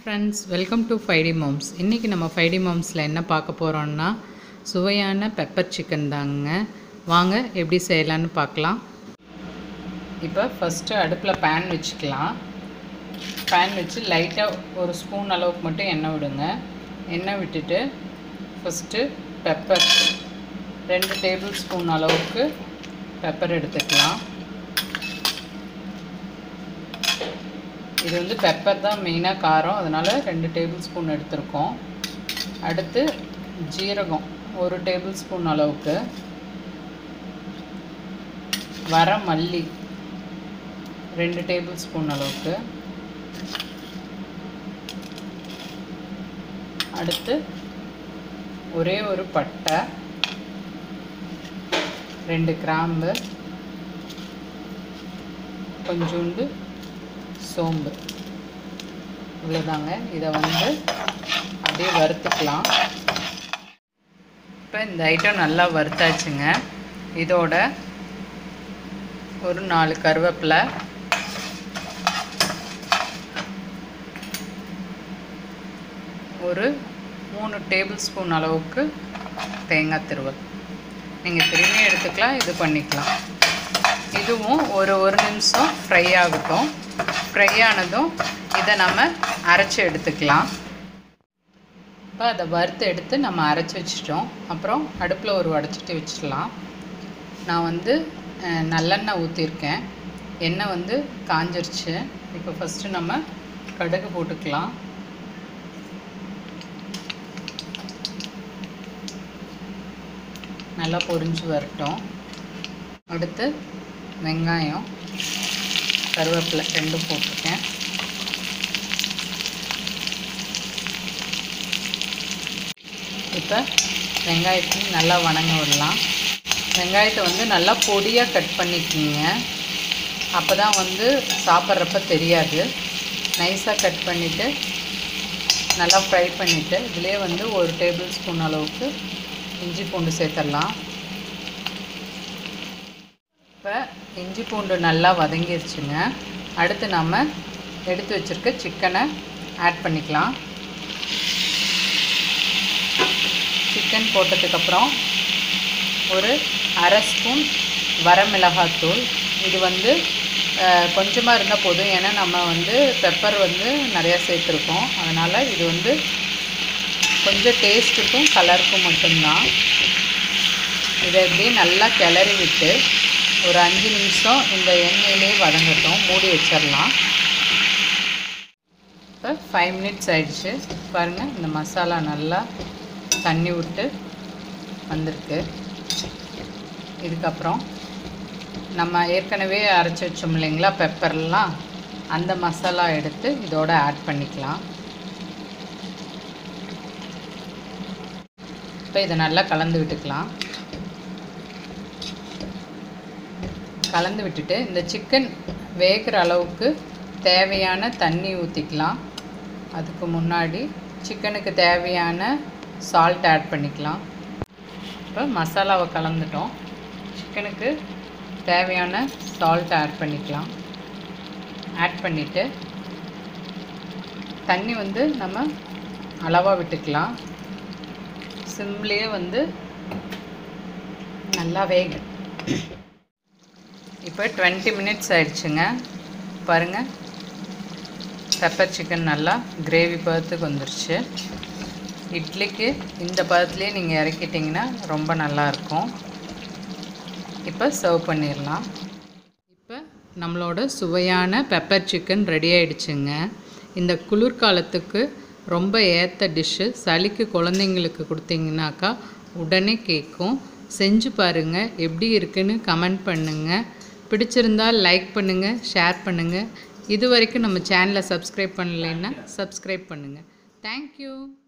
friends welcome to Fidi moms இன்றைக்கி நம்ம ஃபைடி மாம்ஸில் என்ன பார்க்க போகிறோம்னா சுவையான பெப்பர் சிக்கன் தாங்க வாங்க எப்படி செய்யலான்னு பார்க்கலாம் இப்போ ஃபஸ்ட்டு அடுப்பில் பேன் வச்சுக்கலாம் பேன் வச்சு லைட்டாக ஒரு ஸ்பூன் அளவுக்கு மட்டும் எண்ணெய் விடுங்க எண்ணெய் விட்டுட்டு ஃபஸ்ட்டு பெப்பர் ரெண்டு டேபிள் ஸ்பூன் அளவுக்கு பெப்பர் எடுத்துக்கலாம் இது வந்து பெப்பர் தான் மெயினாக காரம் அதனால் ரெண்டு டேபிள் ஸ்பூன் எடுத்திருக்கோம் அடுத்து ஜீரகம் ஒரு டேபிள் ஸ்பூன் அளவுக்கு வர மல்லி ரெண்டு டேபிள் ஸ்பூன் அளவுக்கு அடுத்து ஒரே ஒரு பட்டை ரெண்டு கிராம்பு கொஞ்சோண்டு சோம்பு இவ்வளோதாங்க இதை வந்து அப்படியே வறுத்துக்கலாம் இப்போ இந்த ஐட்டம் நல்லா வறுத்தாச்சுங்க இதோட ஒரு நாலு கருவேப்பிலை ஒரு மூணு டேபிள் ஸ்பூன் அளவுக்கு தேங்காய் திருவல் நீங்கள் திரும்பி எடுத்துக்கலாம் இது பண்ணிக்கலாம் இதுவும் ஒரு ஒரு நிமிஷம் ஃப்ரை ஆகட்டும் ஃப்ரை ஆனதும் இதை நம்ம அரைச்சி எடுத்துக்கலாம் இப்போ அதை வறுத்து எடுத்து நம்ம அரைச்சி வச்சிட்டோம் அப்புறம் அடுப்பில் ஒரு வடைச்சிட்டு வச்சிடலாம் நான் வந்து நல்லெண்ணெய் ஊற்றிருக்கேன் எண்ணெய் வந்து காஞ்சிருச்சு இப்போ ஃபஸ்ட்டு நம்ம கடுகு போட்டுக்கலாம் நல்லா பொரிஞ்சு வரட்டும் அடுத்து வெங்காயம் கருவேப்பிலை ரெண்டும் போட்டிருக்கேன் இப்போ வெங்காயத்தையும் நல்லா வணங்க விடலாம் வெங்காயத்தை வந்து நல்லா பொடியாக கட் பண்ணிக்கிங்க அப்போ தான் வந்து சாப்பிட்றப்ப தெரியாது நைஸாக கட் பண்ணிவிட்டு நல்லா ஃப்ரை பண்ணிவிட்டு இதிலே வந்து ஒரு டேபிள் ஸ்பூன் அளவுக்கு இஞ்சி பூண்டு சேர்த்துடலாம் இப்போ இஞ்சி பூண்டு நல்லா வதங்கிருச்சுங்க அடுத்து நம்ம எடுத்து வச்சுருக்க சிக்கனை ஆட் பண்ணிக்கலாம் சிக்கன் போட்டதுக்கப்புறம் ஒரு அரை ஸ்பூன் வரமிளகாத்தூள் இது வந்து கொஞ்சமாக இருந்தால் போதும் ஏன்னா நம்ம வந்து பெப்பர் வந்து நிறையா சேர்த்துருக்கோம் அதனால் இது வந்து கொஞ்சம் டேஸ்ட்டுக்கும் கலருக்கும் மட்டும்தான் இதை இப்படியே நல்லா கிளறி விட்டு ஒரு அஞ்சு நிமிஷம் இந்த எண்ணெயிலே வதங்கட்டும் மூடி வச்சிடலாம் இப்போ ஃபைவ் மினிட்ஸ் ஆயிடுச்சு பாருங்கள் இந்த மசாலா நல்லா தண்ணி விட்டு வந்திருக்கு இதுக்கப்புறம் நம்ம ஏற்கனவே அரைச்சி வச்சோம் இல்லைங்களா பெப்பர்லாம் அந்த மசாலா எடுத்து இதோட ஆட் பண்ணிக்கலாம் இப்போ இதை நல்லா கலந்து விட்டுக்கலாம் கலந்து விட்டுட்டு இந்த சிக்கன் வேகிற அளவுக்கு தேவையான தண்ணி ஊற்றிக்கலாம் அதுக்கு முன்னாடி சிக்கனுக்கு தேவையான சால்ட் ஆட் பண்ணிக்கலாம் இப்போ மசாலாவை கலந்துட்டோம் சிக்கனுக்கு தேவையான சால்ட் ஆட் பண்ணிக்கலாம் ஆட் பண்ணிவிட்டு தண்ணி வந்து நம்ம அளவாக விட்டுக்கலாம் சிம்லேயே வந்து நல்லா வேக இப்போ டுவெண்ட்டி மினிட்ஸ் ஆயிடுச்சுங்க பாருங்கள் பெப்பர் சிக்கன் நல்லா கிரேவி பதத்துக்கு வந்துருச்சு இட்லிக்கு இந்த பதத்துலேயே நீங்கள் இறக்கிட்டிங்கன்னா ரொம்ப நல்லாயிருக்கும் இப்போ சர்வ் பண்ணிடலாம் இப்போ நம்மளோட சுவையான பெப்பர் சிக்கன் ரெடி ஆயிடுச்சுங்க இந்த குளிர்காலத்துக்கு ரொம்ப ஏற்ற டிஷ்ஷு சளிக்கு குழந்தைங்களுக்கு கொடுத்தீங்கன்னாக்கா உடனே கேட்கும் செஞ்சு பாருங்கள் எப்படி இருக்குன்னு கமெண்ட் பண்ணுங்கள் பிடிச்சிருந்தால் லைக் பண்ணுங்கள் ஷேர் பண்ணுங்கள் இது வரைக்கும் நம்ம சேனலை சப்ஸ்கிரைப் பண்ணலைன்னா சப்ஸ்கிரைப் பண்ணுங்கள் தேங்க்யூ